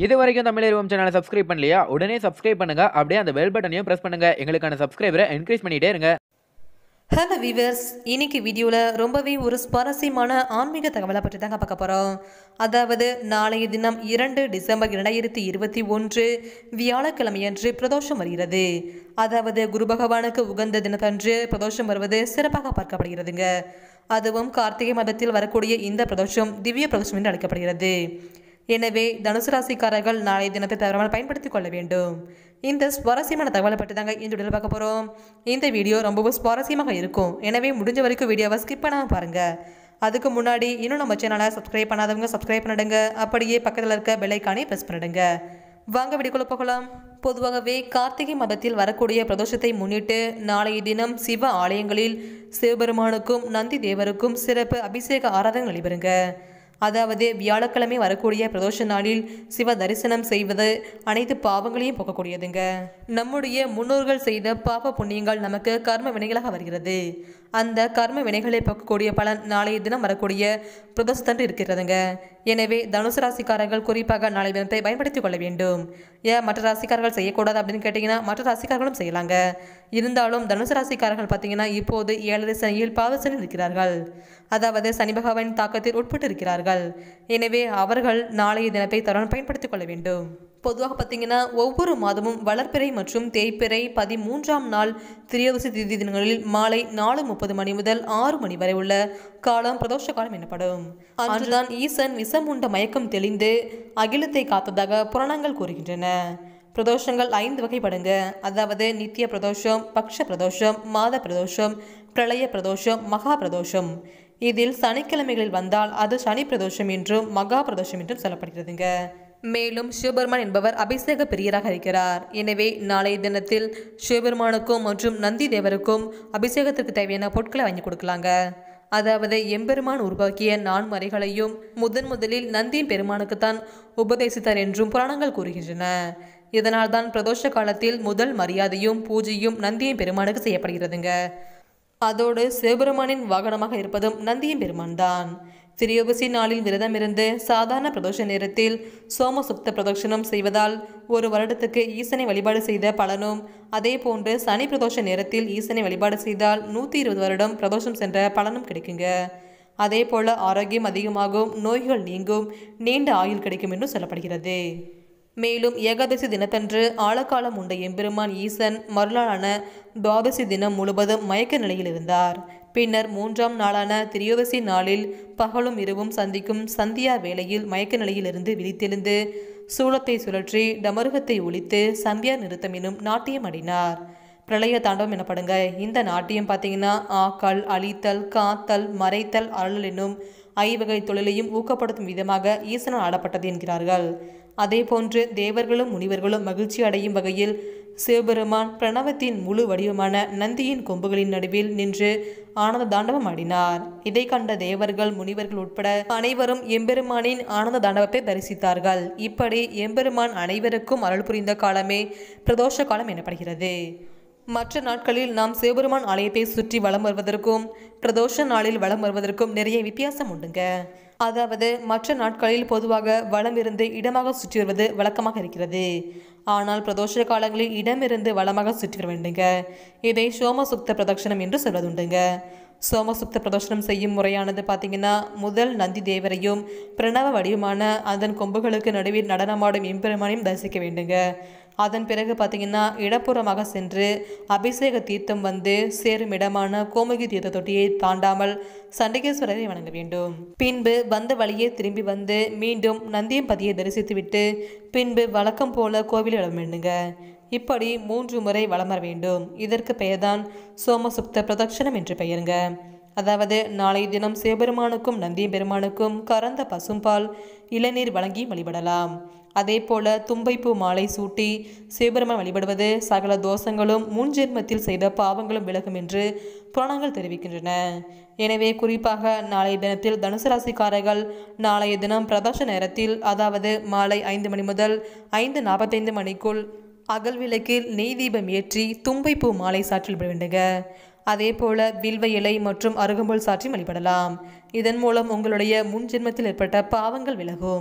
இது வரைக்கும் தமிழ் சேனலை சப்ஸ்கிரைப் பண்ணலையா உடனே சப்ஸ்கிரைப் பண்ணுங்க அப்படியே அந்த பெல் பட்டனையும் பிரஸ் பண்ணுங்க எங்களுக்கான சப்ஸ்கிரைபரை என்கரேஜ் பண்ணிட்டே இருங்க ஹலோ வீவர்ஸ் இன்னைக்கு வீடியோவில் ரொம்பவே ஒரு சுவாரஸ்யமான ஆன்மீக தகவலை பற்றி தாங்க பார்க்க போகிறோம் அதாவது நாளைய தினம் இரண்டு டிசம்பர் இரண்டாயிரத்தி இருபத்தி ஒன்று வியாழக்கிழமையன்று பிரதோஷம் வருகிறது அதாவது குரு பகவானுக்கு உகந்த தினத்தன்று பிரதோஷம் வருவது சிறப்பாக பார்க்கப்படுகிறதுங்க அதுவும் கார்த்திகை மாதத்தில் வரக்கூடிய இந்த பிரதோஷம் திவ்ய பிரதோஷம் என்று அழைக்கப்படுகிறது எனவே தனுசு ராசிக்காரர்கள் நாளைய தினத்தை தவறாமல் பயன்படுத்திக் கொள்ள வேண்டும் இந்த சுவாரஸ்யமான தகவலை பற்றி தாங்க இந்த வீடியோவில் பார்க்க போகிறோம் இந்த வீடியோ ரொம்பவும் சுவாரஸ்யமாக இருக்கும் எனவே முடிஞ்ச வரைக்கும் வீடியோவை ஸ்கிப் பண்ணாமல் பாருங்கள் அதுக்கு முன்னாடி இன்னும் நம்ம சேனலை சப்ஸ்கிரைப் பண்ணாதவங்க சப்ஸ்கிரைப் பண்ணிடுங்க அப்படியே பக்கத்தில் இருக்க பெல்லைக்கானே ப்ரெஸ் பண்ணிடுங்க வாங்க வீடியோக்குள்ள போகலாம் பொதுவாகவே கார்த்திகை மாதத்தில் வரக்கூடிய பிரதோஷத்தை முன்னிட்டு நாளைய தினம் சிவ ஆலயங்களில் சிவபெருமானுக்கும் நந்தி தேவருக்கும் சிறப்பு அபிஷேக ஆராதனை நடைபெறுங்க அதாவது வியாழக்கிழமை வரக்கூடிய பிரதோஷ நாளில் சிவ தரிசனம் செய்வது அனைத்து பாவங்களையும் போக்கக்கூடியதுங்க நம்முடைய முன்னோர்கள் செய்த பாவ புண்ணியங்கள் நமக்கு கர்ம வினைகளாக வருகிறது அந்த கர்ம வினைகளை போக்கக்கூடிய பலன் நாளைய தினம் வரக்கூடிய பிரதோஷத்தன்று இருக்கிறதுங்க எனவே தனுசு ராசிக்காரர்கள் குறிப்பாக நாளைய தினத்தை பயன்படுத்திக் கொள்ள வேண்டும் ஏன் மற்ற ராசிக்காரர்கள் செய்யக்கூடாது அப்படின்னு கேட்டிங்கன்னா மற்ற ராசிக்காரர்களும் செய்யலாங்க இருந்தாலும் தனுசு ராசிக்காரர்கள் பார்த்தீங்கன்னா இப்போது ஏழரை சனியில் பாவசனில் இருக்கிறார்கள் அதாவது சனி பகவானின் தாக்கத்தில் உட்பட்டு இருக்கிறார்கள் எனவே அவர்கள் நாளைய தினத்தை தருணம் பயன்படுத்திக் கொள்ள வேண்டும் பொதுவாக பார்த்தீங்கன்னா ஒவ்வொரு மாதமும் வளர்ப்பிறை மற்றும் தேய்ப்பிறை பதிமூன்றாம் நாள் திரியோதசி திதி தினங்களில் மாலை நாலு முப்பது மணி முதல் ஆறு மணி வரை உள்ள காலம் பிரதோஷ காலம் எனப்படும் அன்றுதான் ஈசன் விஷமுண்ட மயக்கம் தெளிந்து அகிலத்தை காத்ததாக புராணங்கள் கூறுகின்றன பிரதோஷங்கள் ஐந்து வகைப்படுங்க அதாவது நித்திய பிரதோஷம் பக்ஷ பிரதோஷம் மாத பிரதோஷம் பிரளய பிரதோஷம் மகா பிரதோஷம் இதில் சனிக்கிழமைகளில் வந்தால் அது சனி பிரதோஷம் என்றும் மகா பிரதோஷம் என்றும் சொல்லப்படுகிறதுங்க மேலும் சிவபெருமான் என்பவர் அபிஷேக பிரியராக இருக்கிறார் எனவே நாளைய தினத்தில் சிவபெருமானுக்கும் மற்றும் நந்தி தேவருக்கும் அபிஷேகத்திற்கு தேவையான பொருட்களை வாங்கி கொடுக்கலாங்க அதாவது எம்பெருமான் உருவாக்கிய நான்மறைகளையும் முதன் முதலில் நந்தியின் பெருமானுக்குத்தான் உபதேசித்தார் என்றும் புராணங்கள் கூறுகின்றன இதனால் தான் பிரதோஷ காலத்தில் முதல் மரியாதையும் பூஜையும் நந்தியின் பெருமானுக்கு செய்யப்படுகிறதுங்க அதோடு சிவபெருமானின் வாகனமாக இருப்பதும் நந்தியின் பெருமான் தான் திரியோபசி நாளில் விரதம் இருந்து சாதாரண பிரதோஷ நேரத்தில் சோமசுப்த பிரதோஷனம் செய்வதால் ஒரு வருடத்துக்கு ஈசனை வழிபாடு செய்த பலனும் அதே போன்று சனி பிரதோஷ நேரத்தில் ஈசனை வழிபாடு செய்தால் நூற்றி இருபது வருடம் பிரதோஷம் சென்ற பலனும் கிடைக்குங்க அதே போல ஆரோக்கியம் அதிகமாகும் நோய்கள் நீங்கும் நீண்ட ஆயுள் கிடைக்கும் என்று சொல்லப்படுகிறது மேலும் ஏகாதசி தினத்தன்று ஆழக்காலம் உண்ட எம்பெருமான் ஈசன் மறுநாளான துவாதசி தினம் முழுவதும் மயக்க நிலையில் இருந்தார் பின்னர் மூன்றாம் நாளான திரியோதசி நாளில் பகலும் இரவும் சந்திக்கும் சந்தியா வேளையில் மயக்க நிலையிலிருந்து விழித்தெழுந்து சூளத்தை சுழற்றி டமருகத்தை ஒழித்து சந்தியா நிறுத்தம் எனும் நாட்டியம் அடினார் பிரளய தாண்டவம் எனப்படுங்க இந்த நாட்டியம் பார்த்தீங்கன்னா ஆக்கல் அழித்தல் காத்தல் மறைத்தல் அருள் என்னும் ஐவகை தொழிலையும் ஊக்கப்படுத்தும் விதமாக ஈசனால் ஆடப்பட்டது என்கிறார்கள் அதே போன்று தேவர்களும் முனிவர்களும் மகிழ்ச்சி அடையும் வகையில் சிவபெருமான் பிரணவத்தின் முழு வடிவமான நந்தியின் கொம்புகளின் நடுவில் நின்று ஆனந்த தாண்டவம் ஆடினார் இதை கண்ட தேவர்கள் முனிவர்கள் உட்பட அனைவரும் எம்பெருமானின் ஆனந்த தாண்டவத்தை தரிசித்தார்கள் இப்படி எம்பெருமான் அனைவருக்கும் அருள் புரிந்த காலமே பிரதோஷ காலம் எனப்படுகிறது மற்ற நாட்களில் நாம் சிவபெருமான் ஆலயத்தை சுற்றி வலம் வருவதற்கும் பிரதோஷ நாளில் வலம் வருவதற்கும் நிறைய வித்தியாசம் உண்டுங்க அதாவது மற்ற நாட்களில் பொதுவாக வளம் இருந்து இடமாக சுற்றி வருவது வழக்கமாக இருக்கிறது ஆனால் பிரதோஷ காலங்களில் இடமிருந்து வளமாக சுற்றி வர வேண்டுங்க இதை சோமசுக்த பிரதட்சணம் என்று சொல்வதுண்டுங்க சோமசுக்த பிரதோஷனம் செய்யும் முறையானது பார்த்தீங்கன்னா முதல் நந்தி தேவரையும் பிரணவ வடிவமான அதன் கொம்புகளுக்கு நடுவில் நடனமாடும் எம்பெருமானையும் தரிசிக்க வேண்டுங்க அதன் பிறகு பார்த்தீங்கன்னா இடப்புறமாக சென்று அபிஷேக தீர்த்தம் வந்து சேரும் இடமான கோமுகி தீர்த்த தொட்டியை தாண்டாமல் சண்டிகேஸ்வரரை வணங்க வேண்டும் பின்பு வந்த வழியே திரும்பி வந்து மீண்டும் நந்தியம்பதியை தரிசித்துவிட்டு பின்பு வழக்கம் போல கோவில் இடம் வேண்டுங்க இப்படி மூன்று முறை வலம் வர வேண்டும் இதற்கு பெயர்தான் சோமசுப்த பிரதட்சணம் என்று பெயருங்க அதாவது நாளை தினம் சிவபெருமானுக்கும் நந்தியம் பெருமானுக்கும் கறந்த பசும்பால் இளநீர் வழங்கி வழிபடலாம் அதே போல தும்பைப்பூ மாலை சூட்டி சிவபெருமான் வழிபடுவது சகல தோஷங்களும் முன்ஜென்மத்தில் செய்த பாவங்களும் விலகும் என்று புராணங்கள் தெரிவிக்கின்றன எனவே குறிப்பாக நாளைய தினத்தில் தனுசு ராசிக்காரர்கள் நாளைய தினம் பிரதோஷ நேரத்தில் அதாவது மாலை ஐந்து மணி முதல் ஐந்து நாற்பத்தைந்து மணிக்குள் அகல் விளக்கில் நெய் தீபம் ஏற்றி தும்பைப்பூ மாலை சாற்றில் வேண்டுங்க அதே போல வில்வ இலை மற்றும் அருகம்புல் சாற்றி வழிபடலாம் இதன் மூலம் உங்களுடைய முன் ஜென்மத்தில் ஏற்பட்ட பாவங்கள் விலகும்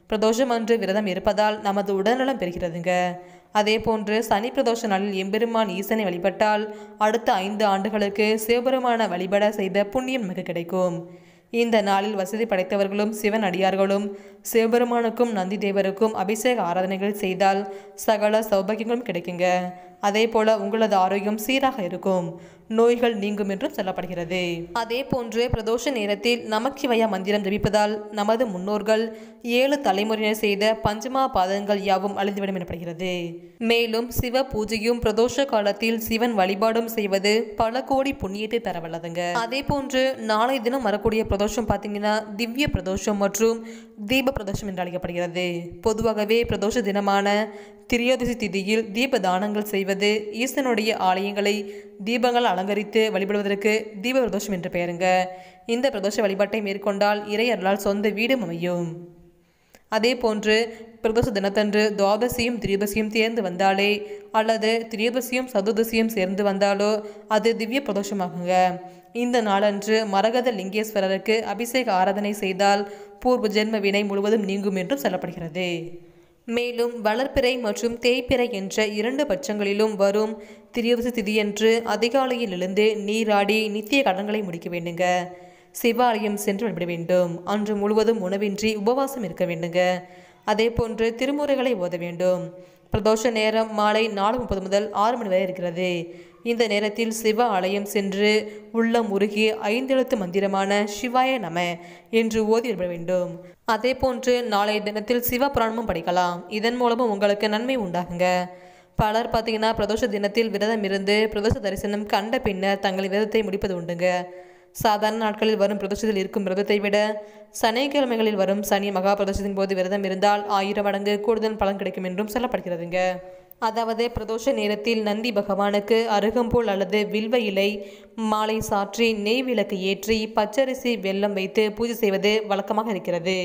பிரதோஷம் அன்று விரதம் இருப்பதால் நமது உடல்நலம் பெறுகிறதுங்க அதே போன்று சனி பிரதோஷ நாளில் எம்பெருமான் ஈசனை வழிபட்டால் அடுத்த ஐந்து ஆண்டுகளுக்கு சிவபெருமான வழிபட செய்த புண்ணியம் நமக்கு கிடைக்கும் இந்த நாளில் வசதி படைத்தவர்களும் சிவன் அடியார்களும் சிவபெருமானுக்கும் நந்தி தேவருக்கும் அபிஷேக ஆராதனைகள் செய்தால் சகல சௌபாகியங்களும் கிடைக்குங்க அதே போல உங்களது ஆரோக்கியம் சீராக இருக்கும் நோய்கள் நீங்கும் என்றும் சொல்லப்படுகிறது அதே போன்று பிரதோஷ நேரத்தில் நமச்சிவய மந்திரம் ஜபிப்பதால் நமது முன்னோர்கள் ஏழு தலைமுறையினர் செய்த பஞ்சமா பாதங்கள் யாவும் அழிந்துவிடும் எனப்படுகிறது மேலும் சிவ பூஜையும் பிரதோஷ காலத்தில் சிவன் வழிபாடும் செய்வது பல கோடி புண்ணியத்தை தரவல்லதுங்க அதே போன்று நாளை தினம் வரக்கூடிய பிரதோஷம் பார்த்தீங்கன்னா திவ்ய பிரதோஷம் மற்றும் தீப பிரதோஷம் என்று அழைக்கப்படுகிறது பொதுவாகவே பிரதோஷ தினமான திரியோதசி திதியில் தீப தானங்கள் செய்வது ஈசனுடைய ஆலயங்களை தீபங்கள் அலங்கரித்து வழிபடுவதற்கு தீப பிரதோஷம் என்று பெயருங்க இந்த பிரதோஷ வழிபாட்டை மேற்கொண்டால் இறை அருளால் சொந்த வீடும் அமையும் அதே போன்று பிரதோஷ தினத்தன்று துவாதசியும் திரியோதசியும் சேர்ந்து வந்தாலே அல்லது திரியோதசியும் சதுர்தசியும் சேர்ந்து வந்தாலோ அது திவ்ய பிரதோஷமாகுங்க இந்த நாளன்று மரகத லிங்கேஸ்வரருக்கு அபிஷேக ஆராதனை செய்தால் பூர்வ ஜென்ம வினை முழுவதும் நீங்கும் என்றும் சொல்லப்படுகிறது மேலும் வளர்ப்பிறை மற்றும் தேய்ப்பிறை என்ற இரண்டு பட்சங்களிலும் வரும் திரியோதசி திதியன்று அதிகாலையில் எழுந்து நீராடி நித்திய கடன்களை முடிக்க வேண்டுங்க சிவாலயம் சென்று வழிபட வேண்டும் அன்று முழுவதும் உணவின்றி உபவாசம் இருக்க வேண்டுங்க அதே போன்று திருமுறைகளை ஓத வேண்டும் பிரதோஷ நேரம் மாலை நாலு முப்பது முதல் ஆறு மணி வரை இருக்கிறது இந்த நேரத்தில் சிவ ஆலயம் சென்று உள்ளம் உருகி ஐந்தெழுத்து மந்திரமான சிவாய நம என்று ஓதி வழிபட வேண்டும் அதே போன்று நாளைய தினத்தில் சிவ புராணமும் படிக்கலாம் இதன் மூலமும் உங்களுக்கு நன்மை உண்டாகுங்க பலர் பார்த்தீங்கன்னா பிரதோஷ தினத்தில் விரதம் இருந்து பிரதோஷ தரிசனம் கண்ட பின்னர் தங்கள் விரதத்தை முடிப்பது உண்டுங்க சாதாரண நாட்களில் வரும் பிரதோஷத்தில் இருக்கும் விரதத்தை விட சனிக்கிழமைகளில் வரும் சனி மகா பிரதோஷத்தின் போது விரதம் இருந்தால் ஆயிரம் மடங்கு கூடுதல் பலன் கிடைக்கும் என்றும் சொல்லப்படுகிறதுங்க அதாவது பிரதோஷ நேரத்தில் நந்தி பகவானுக்கு அருகம்புல் அல்லது வில்வ இலை மாலை சாற்றி நெய் விளக்கு ஏற்றி பச்சரிசி வெல்லம் வைத்து பூஜை செய்வது வழக்கமாக இருக்கிறது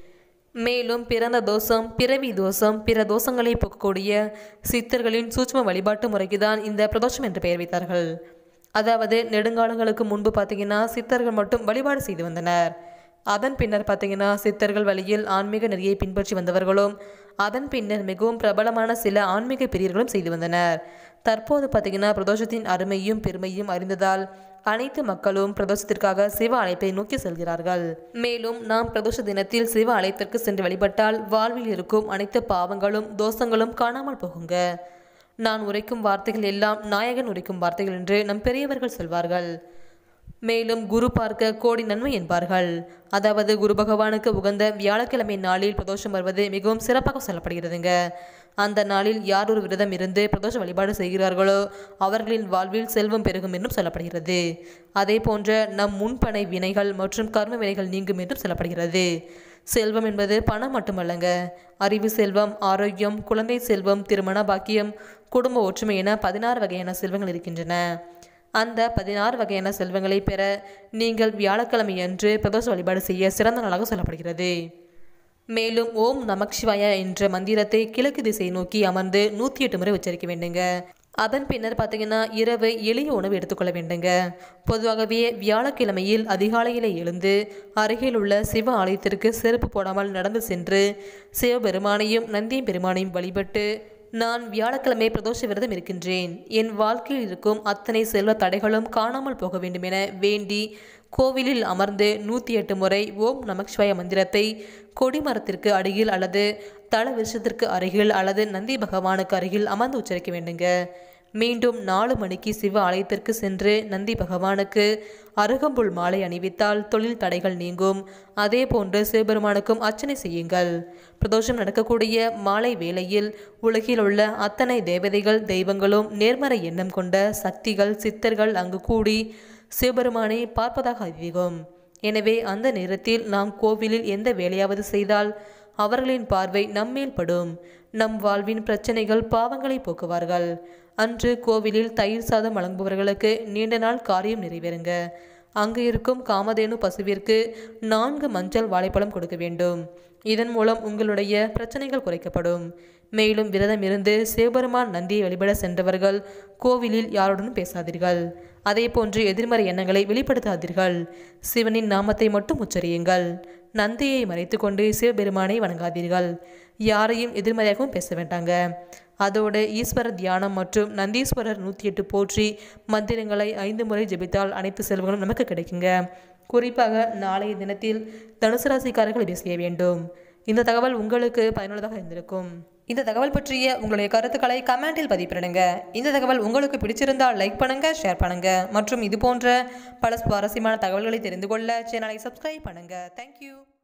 மேலும் பிறந்த தோஷம் பிறவி தோஷம் பிற தோஷங்களை போக்கக்கூடிய சித்தர்களின் சூட்சும வழிபாட்டு முறைக்கு தான் இந்த பிரதோஷம் என்று பெயர் வைத்தார்கள் அதாவது நெடுங்காலங்களுக்கு முன்பு பார்த்தீங்கன்னா சித்தர்கள் மட்டும் வழிபாடு செய்து வந்தனர் அதன் பின்னர் பார்த்தீங்கன்னா சித்தர்கள் வழியில் ஆன்மீக நெறியை பின்பற்றி வந்தவர்களும் அதன் பின்னர் மிகவும் பிரபலமான சில ஆன்மீக பிரியர்களும் செய்து வந்தனர் தற்போது பார்த்தீங்கன்னா பிரதோஷத்தின் அருமையும் பெருமையும் அறிந்ததால் அனைத்து மக்களும் பிரதோஷத்திற்காக சிவ அழைப்பை நோக்கி செல்கிறார்கள் மேலும் நாம் பிரதோஷ தினத்தில் சிவ அழைப்பிற்கு சென்று வழிபட்டால் வாழ்வில் இருக்கும் அனைத்து பாவங்களும் தோஷங்களும் காணாமல் போகுங்க நான் உரைக்கும் வார்த்தைகள் எல்லாம் நாயகன் உரைக்கும் வார்த்தைகள் என்று நம் பெரியவர்கள் சொல்வார்கள் மேலும் குரு பார்க்க கோடி நன்மை என்பார்கள் அதாவது குரு பகவானுக்கு உகந்த வியாழக்கிழமை நாளில் பிரதோஷம் வருவது மிகவும் சிறப்பாக சொல்லப்படுகிறதுங்க அந்த நாளில் யார் ஒரு விரதம் இருந்து பிரதோஷ வழிபாடு செய்கிறார்களோ அவர்களின் வாழ்வில் செல்வம் பெருகும் என்றும் சொல்லப்படுகிறது அதே போன்ற நம் முன்பனை வினைகள் மற்றும் கர்ம வினைகள் நீங்கும் என்றும் சொல்லப்படுகிறது செல்வம் என்பது பணம் மட்டுமல்லங்க அறிவு செல்வம் ஆரோக்கியம் குழந்தை செல்வம் திருமண பாக்கியம் குடும்ப ஒற்றுமை என பதினாறு வகையான செல்வங்கள் இருக்கின்றன அந்த பதினாறு வகையான செல்வங்களை பெற நீங்கள் வியாழக்கிழமை அன்று பிரதோஷ வழிபாடு செய்ய சிறந்த நாளாக சொல்லப்படுகிறது மேலும் ஓம் நமக் சிவாய என்ற மந்திரத்தை கிழக்கு திசை நோக்கி அமர்ந்து நூற்றி எட்டு முறை உச்சரிக்க வேண்டுங்க அதன் பின்னர் பார்த்தீங்கன்னா இரவு எளிய உணவு எடுத்துக்கொள்ள வேண்டுங்க பொதுவாகவே வியாழக்கிழமையில் அதிகாலையிலே எழுந்து அருகில் உள்ள சிவ ஆலயத்திற்கு செருப்பு போடாமல் நடந்து சென்று சிவபெருமானையும் நந்தியம் பெருமானையும் வழிபட்டு நான் வியாழக்கிழமை பிரதோஷ விரதம் இருக்கின்றேன் என் வாழ்க்கையில் இருக்கும் அத்தனை செல்வ தடைகளும் காணாமல் போக வேண்டும் என வேண்டி கோவிலில் அமர்ந்து நூற்றி எட்டு முறை ஓம் நமச்சிவாய மந்திரத்தை கொடிமரத்திற்கு அருகில் அல்லது தல விருஷத்திற்கு அருகில் அல்லது நந்தி பகவானுக்கு அருகில் அமர்ந்து உச்சரிக்க வேண்டுங்க மீண்டும் நாலு மணிக்கு சிவ ஆலயத்திற்கு சென்று நந்தி பகவானுக்கு அருகம்புல் மாலை அணிவித்தால் தொழில் தடைகள் நீங்கும் அதே போன்று சிவபெருமானுக்கும் அர்ச்சனை செய்யுங்கள் பிரதோஷம் நடக்கக்கூடிய மாலை வேளையில் உலகில் உள்ள அத்தனை தேவதைகள் தெய்வங்களும் நேர்மறை எண்ணம் கொண்ட சக்திகள் சித்தர்கள் அங்கு கூடி சிவபெருமானை பார்ப்பதாக ஐதீகம் எனவே அந்த நேரத்தில் நாம் கோவிலில் எந்த வேலையாவது செய்தால் அவர்களின் பார்வை நம்மேல் படும் நம் வாழ்வின் பிரச்சனைகள் பாவங்களை போக்குவார்கள் அன்று கோவிலில் தயிர் சாதம் வழங்குபவர்களுக்கு நீண்ட நாள் காரியம் நிறைவேறுங்க அங்கு இருக்கும் காமதேனு பசுவிற்கு நான்கு மஞ்சள் வாழைப்பழம் கொடுக்க வேண்டும் இதன் மூலம் உங்களுடைய பிரச்சனைகள் குறைக்கப்படும் மேலும் விரதம் இருந்து சிவபெருமான் நந்தியை வழிபட சென்றவர்கள் கோவிலில் யாருடனும் பேசாதீர்கள் அதே போன்று எதிர்மறை எண்ணங்களை வெளிப்படுத்தாதீர்கள் சிவனின் நாமத்தை மட்டும் உச்சரியுங்கள் நந்தியை மறைத்து கொண்டு சிவபெருமானை வணங்காதீர்கள் யாரையும் எதிர்மறையாகவும் பேச வேண்டாங்க அதோடு ஈஸ்வர தியானம் மற்றும் நந்தீஸ்வரர் நூற்றி எட்டு போற்றி மந்திரங்களை ஐந்து முறை ஜெபித்தால் அனைத்து செல்வங்களும் நமக்கு கிடைக்குங்க குறிப்பாக நாளைய தினத்தில் தனுசு ராசிக்காரர்கள் இதை செய்ய வேண்டும் இந்த தகவல் உங்களுக்கு பயனுள்ளதாக இருந்திருக்கும் இந்த தகவல் பற்றிய உங்களுடைய கருத்துக்களை கமெண்டில் பதிப்பிடுங்க இந்த தகவல் உங்களுக்கு பிடிச்சிருந்தால் லைக் பண்ணுங்க ஷேர் பண்ணுங்க மற்றும் இது போன்ற பல சுவாரஸ்யமான தகவல்களை தெரிந்து கொள்ள சேனலை சப்ஸ்கிரைப் பண்ணுங்க தேங்க்யூ